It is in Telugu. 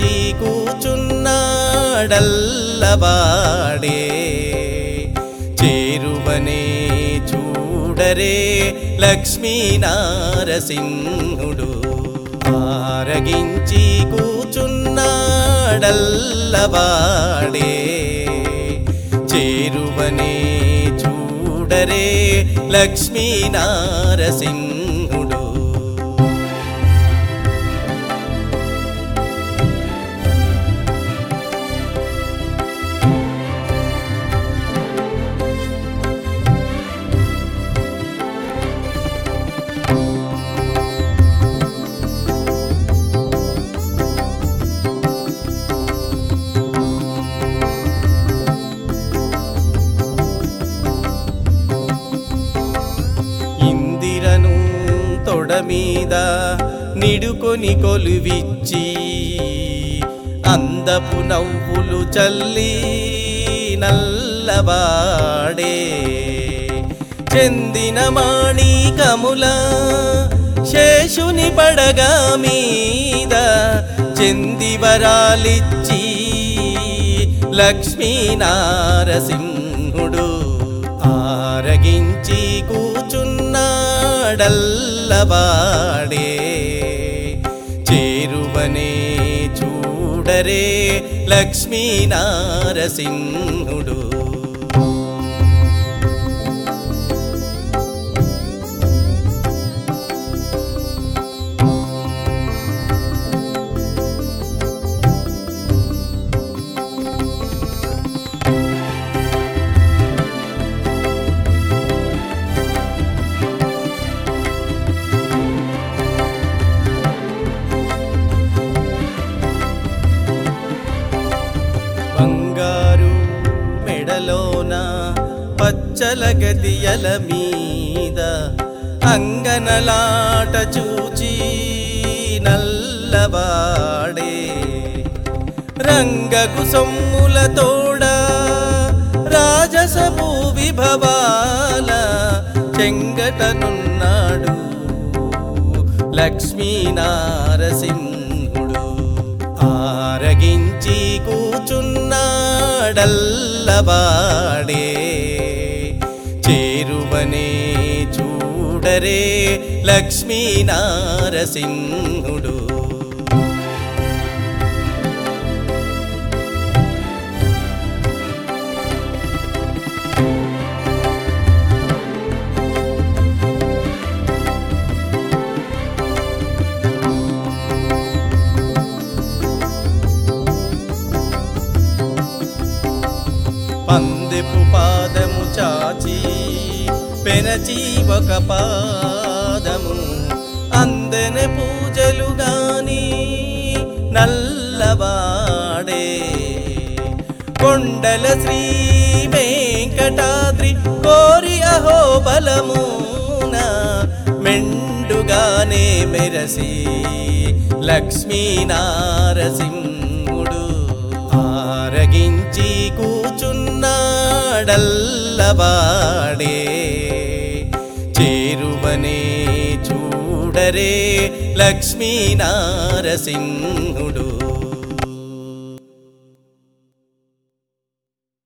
ఆరగించి కూచున్నాడల్లవాడే చేరువనే చూడరే లక్ష్మీనారసింహుడు ఆరగించి కూచున్నాడల్లవాడే చేరువనే చూడరే లక్ష్మీనారసింహుడు ఇందిరను తొడ మీద నిడుకొని కొలువిచ్చి అందపు నవ్వులు చల్లి నల్లవాడే చెందిన మాణికముల శేషుని పడగా మీద చెందివరాలిచ్చి లక్ష్మీనారసింహుడు ఆరగించి కూచున్నాడల్లవాడే చేరువనే చూడరే లక్ష్మీనారసింహుడు బంగారు మెడలోన పచ్చల గదియల మీద అంగనలాట చూచి నల్లవాడే రంగకు సొమ్ముల తోడా రాజసభూ విభవాల చెంగటనున్నాడు లక్ష్మీనారసింహుడు ఆరగించి కూచున్నాడల్లవాడే చేరువనే చూడరే లక్ష్మీనారసింహుడు పందెపు పాదము చాచి పెనచి ఒక పాదము అందెన పూజలు గాని నల్లవాడే కొండల శ్రీ వెంకటాద్రి కోరి అహో బలమున మెండుగానే మెరసి లక్ష్మీనారసింహుడు ఆరగించి కూచున్నాడల్లవాడే చేరువనే చూడరే లక్ష్మీనారసింహుడు